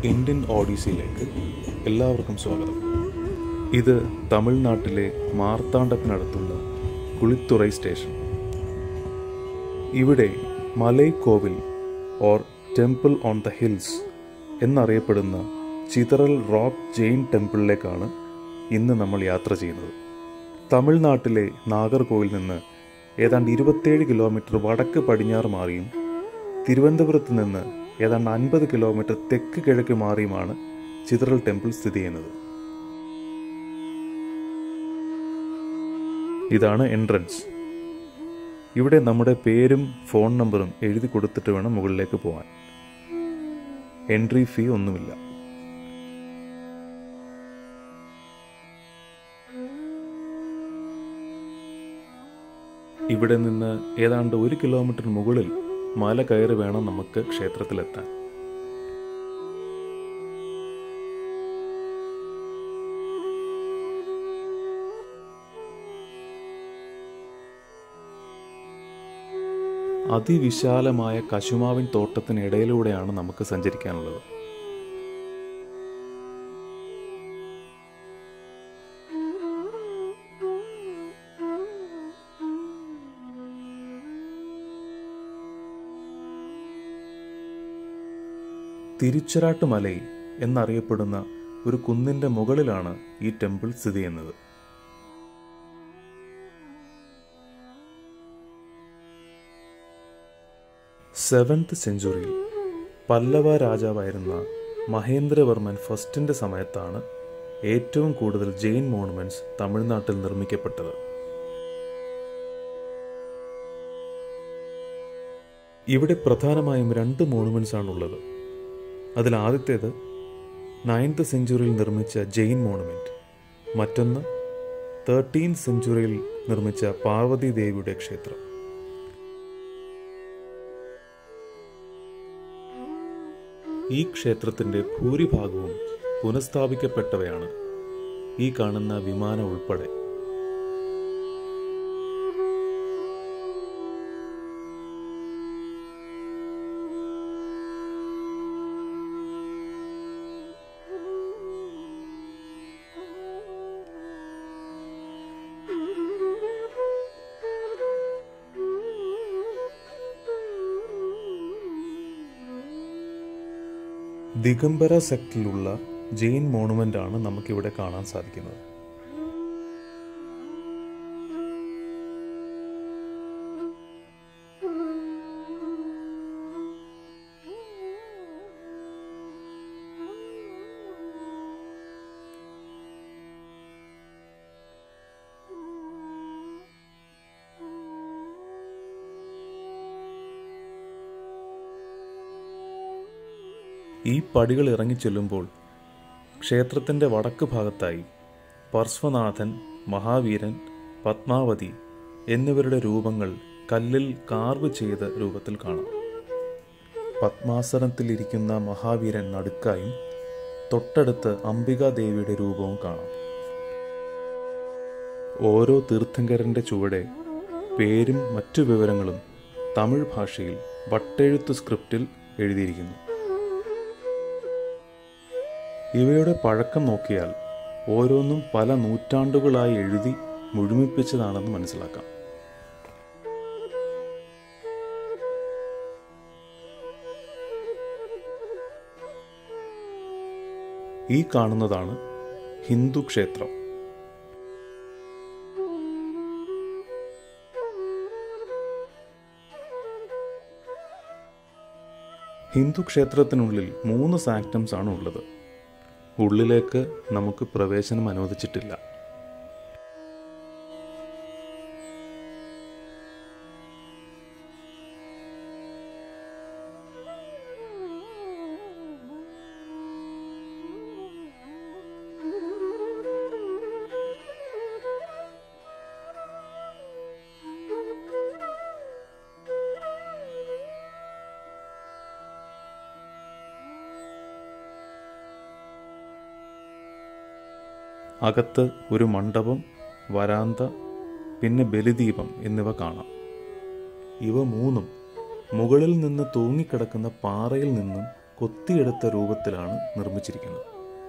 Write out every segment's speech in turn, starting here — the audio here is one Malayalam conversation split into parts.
ഇന്ത്യൻ ഓഡീസിയിലേക്ക് എല്ലാവർക്കും സ്വാഗതം ഇത് തമിഴ്നാട്ടിലെ മാർത്താണ്ഡത്തിനടുത്തുള്ള കുളിത്തുറൈ സ്റ്റേഷൻ ഇവിടെ Malaikovil or temple on the hills എന്നറിയപ്പെടുന്ന ചിതറൽ റോക്ക് ജെയിൻ ടെമ്പിളിലേക്കാണ് ഇന്ന് നമ്മൾ യാത്ര ചെയ്യുന്നത് തമിഴ്നാട്ടിലെ നാഗർകോവിൽ നിന്ന് ഏതാണ്ട് ഇരുപത്തേഴ് കിലോമീറ്റർ വടക്ക് പടിഞ്ഞാറ് മാറിയും തിരുവനന്തപുരത്ത് നിന്ന് ഏതാണ്ട് അൻപത് കിലോമീറ്റർ തെക്ക് കിഴക്ക് മാറിയുമാണ് ചിതറൽ ടെമ്പിൾ സ്ഥിതി ചെയ്യുന്നത് ഇതാണ് എൻട്രൻസ് ഇവിടെ നമ്മുടെ പേരും ഫോൺ നമ്പറും എഴുതി കൊടുത്തിട്ട് വേണം മുകളിലേക്ക് പോകാൻ എൻട്രി ഫീ ഒന്നുമില്ല ഇവിടെ നിന്ന് ഏതാണ്ട് ഒരു കിലോമീറ്റർ മുകളിൽ മല കയറി വേണം നമുക്ക് ക്ഷേത്രത്തിലെത്താൻ അതിവിശാലമായ കശുമാവിൻ തോട്ടത്തിനിടയിലൂടെയാണ് നമുക്ക് സഞ്ചരിക്കാനുള്ളത് തിരുച്ചരാട്ട് മലൈ എന്നറിയപ്പെടുന്ന ഒരു കുന്നിന്റെ മുകളിലാണ് ഈ ടെമ്പിൾ സ്ഥിതി ചെയ്യുന്നത് സെവൻത് സെഞ്ചുറിയിൽ പല്ലവ രാജാവായിരുന്ന മഹേന്ദ്രവർമ്മൻ ഫസ്റ്റിന്റെ സമയത്താണ് ഏറ്റവും കൂടുതൽ ജെയിൻ മോണുമെന്റ്സ് തമിഴ്നാട്ടിൽ നിർമ്മിക്കപ്പെട്ടത് ഇവിടെ പ്രധാനമായും രണ്ട് മോണുമെന്റ്സ് ആണുള്ളത് അതിൽ ആദ്യത്തേത് നയൻത് സെഞ്ചുറിയിൽ നിർമ്മിച്ച ജെയിൻ മോണുമെന്റ് മറ്റൊന്ന് തേർട്ടീൻ സെഞ്ചുറിയിൽ നിർമ്മിച്ച പാർവതി ദേവിയുടെ ക്ഷേത്രം ഈ ക്ഷേത്രത്തിന്റെ ഭൂരിഭാഗവും പുനഃസ്ഥാപിക്കപ്പെട്ടവയാണ് ഈ കാണുന്ന വിമാനം ഉൾപ്പെടെ ദിഗംബര സെക്റ്റിലുള്ള ജെയിൻ മോണുമെന്റ് ആണ് നമുക്കിവിടെ കാണാൻ സാധിക്കുന്നത് ഈ പടികൾ ഇറങ്ങി ചെല്ലുമ്പോൾ ക്ഷേത്രത്തിന്റെ വടക്ക് ഭാഗത്തായി പർശ്വനാഥൻ മഹാവീരൻ പത്മാവതി എന്നിവരുടെ രൂപങ്ങൾ കല്ലിൽ കാർവ് ചെയ്ത രൂപത്തിൽ കാണാം പത്മാസനത്തിലിരിക്കുന്ന മഹാവീരൻ നടുക്കായും തൊട്ടടുത്ത് അംബികാദേവിയുടെ രൂപവും കാണാം ഓരോ തീർത്ഥങ്കരന്റെ ചുവടെ പേരും മറ്റു വിവരങ്ങളും തമിഴ് ഭാഷയിൽ വട്ടെഴുത്ത് സ്ക്രിപ്റ്റിൽ എഴുതിയിരിക്കുന്നു ഇവയുടെ പഴക്കം നോക്കിയാൽ ഓരോന്നും പല നൂറ്റാണ്ടുകളായി എഴുതി മുഴുമിപ്പിച്ചതാണെന്ന് മനസ്സിലാക്കാം ഈ കാണുന്നതാണ് ഹിന്ദു ക്ഷേത്രം ഹിന്ദു ക്ഷേത്രത്തിനുള്ളിൽ മൂന്ന് സാക്ടംസ് ആണ് ഉള്ളത് ഉള്ളിലേക്ക് നമുക്ക് പ്രവേശനം അനുവദിച്ചിട്ടില്ല അകത്ത് ഒരു മണ്ഡപം വരാന്ത പിന്നെ ബലിദീപം എന്നിവ കാണാം ഇവ മൂന്നും മുകളിൽ നിന്ന് തൂങ്ങിക്കിടക്കുന്ന പാറയിൽ നിന്നും കൊത്തിയെടുത്ത രൂപത്തിലാണ് നിർമ്മിച്ചിരിക്കുന്നത്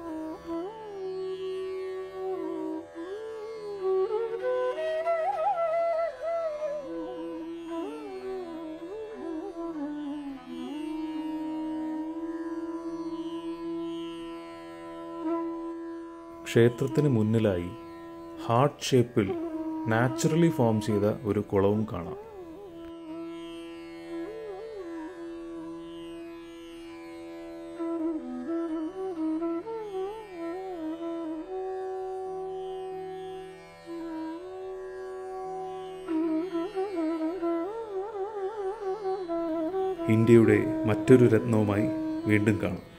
ക്ഷേത്രത്തിന് മുന്നിലായി ഹാർട്ട് ഷേപ്പിൽ നാച്ചുറലി ഫോം ചെയ്ത ഒരു കുളവും കാണാം ഇന്ത്യയുടെ മറ്റൊരു രത്നവുമായി വീണ്ടും കാണാം